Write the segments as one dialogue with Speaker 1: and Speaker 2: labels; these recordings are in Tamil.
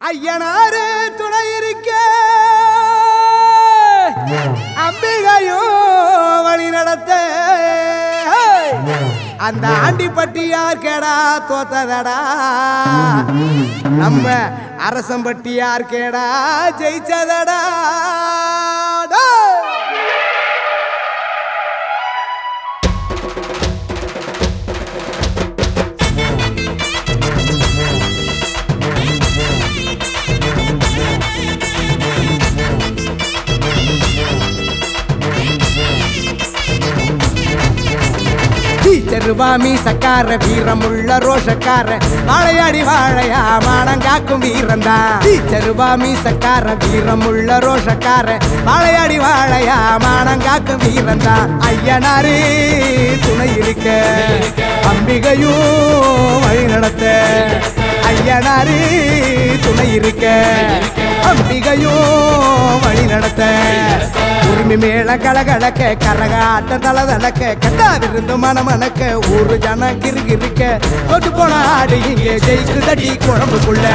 Speaker 1: ஐயனாரு துணை இருக்க அம்பிகையும் வழி நடத்த அந்த ஆண்டிப்பட்டியார் கேடா தோத்ததடா நம்ம அரசம்பட்டியார் கேடா ஜெயிச்சதடா டேய்! டீச்சருவாமி சக்கார வீரமுள்ள ரோஷக்கார வாழையாடி வாழையா மானங்காக்கும் வீரந்தா டீச்சருவாமி சக்கார வீரமுள்ள ரோஷக்கார வாழையாடி வாழையா மானங்காக்கும் வீரந்தா ஐயனாரு துணை இருக்க அம்பிகையும் வழி நடத்த ஐயனாரு துணை இருக்க அம்பிகையும் வழி நடத்த உரிமை மேல கலகலக்க கரகாட்ட தலதலக்க கட்டா விருந்து மனமணக்க ஒரு ஜன கிருகிருக்க கொண்டு போன ஆடு இங்கே ஜெயிக்குதடி குழம்புக்குள்ள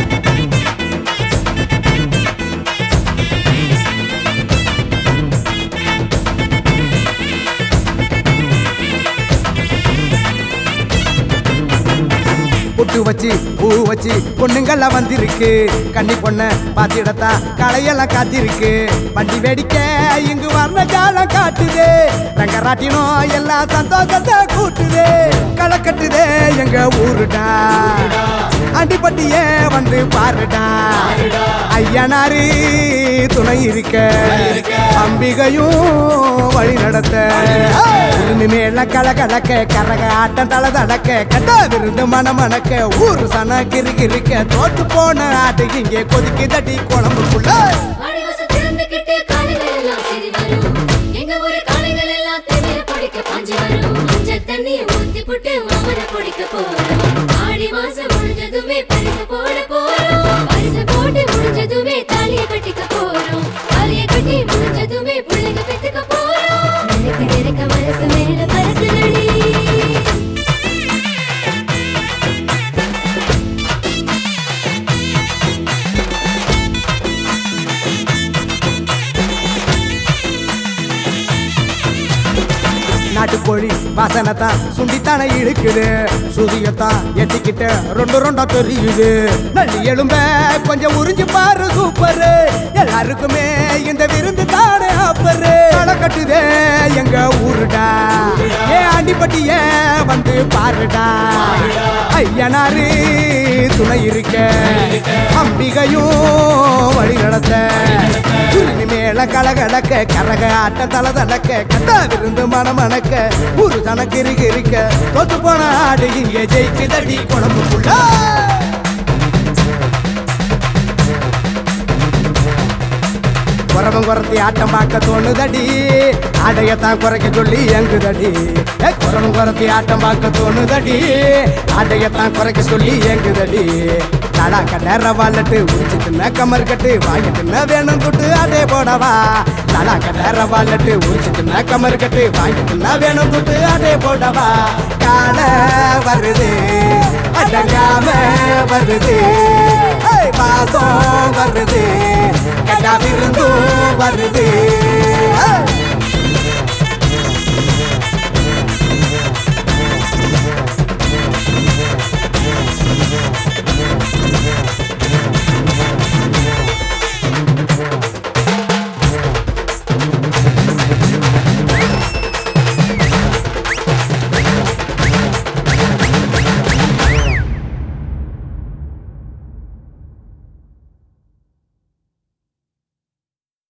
Speaker 1: புட்டு வச்சு பூ வச்சு பொண்ணுங்கெல்லாம் வந்திருக்கு கன்னி பொண்ண பாத்திடத்தா களையெல்லாம் காத்திருக்கு வண்டி வேடிக்க இங்கு வர்ண காலம் காட்டுது ரங்கராட்டினம் எல்லாம் சந்தோஷத்தை கூட்டுது களை கட்டுதே எங்க ஊருடா அண்டிப்பட்டியே வந்து பாருடா ஐயனாரு துணை இருக்க அம்பிகையும் வழி நடத்த உரிமை மேல கல கலக்க கரக ஆட்டம் தல தடக்க கட்ட விருந்து மணமணக்க ஊரு சன கிறுகிறுக்க தோத்து போன ஆட்டு இங்கே கொதிக்கு தட்டி குழம்புக்குள்ள
Speaker 2: வாடிவாசல் திறந்துகிட்டு காளைகள் எல்லாம் சிரி வரும். எங்க ஊரு காளைகள் எல்லாம் தெருல பிடிக்க பாஞ்சு வரும். மஞ்சள் தண்ணியை ஊத்தி புட்டு மாமனை பிடிக்க போறோம். ஆடி மாசம் முடிஞ்சதுமே பரிசு போட போறோம். பரிசு போட்டு முடிஞ்சதுமே தாலியை கட்டிக்க போறோம். தாலியை கட்டி முடிஞ்சதுமே பிள்ளைங்க பெத்துக்க போறோம். நினைக்க நினைக்க மனசு மேல பறக்குதடி.
Speaker 1: நாட்டுக்கோழி வாசனைத்தான் சுண்டித்தானே இழுக்குது சுதியத்தான் எட்டிக்கிட்டு ரெண்டு ரெண்டா தெரியுது நல்லி எலும்ப கொஞ்சம் உறிஞ்சு பாரு சூப்பரு எல்லாருக்குமே இந்த விருந்து தானே அப்பரு களை கட்டுதே எங்க ஊருடா ஏ ஆண்டிப்பட்டிய வந்து பாருடா ஐயனாரு துணை இருக்க அம்பிகையும் வழி நடத்த உரிமை மேல கலகலக்க கரக ஆட்ட தல தலக்க கண்டா விருந்து மனமணக்க ஒரு தனக்கு இருக்க இருக்க தோத்து போன ஆடு இங்கே ஜெயிக்கு தடி குழம்புக்குள்ள குறவன் குறத்தி ஆட்டம் பார்க்க தோணுதடி ஆடையத்தான் குறைக்க சொல்லி எங்குதடி ஏ, குறவன் குறத்தி ஆட்டம் பார்க்க தோணுதடி ஆடையத்தான் குறைக்க சொல்லி எங்குதடி தடாக்க நேர வாழட்டு உரிச்சு தின்ன கமர் கட்டு வாங்கி தின்ன வேணும் துட்டு அதே போடவா தடாக்க நேர வாழட்டு உரிச்சு தின்ன கமர் கட்டு வாங்கி தின்ன வேணும் துட்டு அதே போடவா கால வருது அடங்காம வருது ஏய், பாசம் வருது கடா விருந்தும் வருது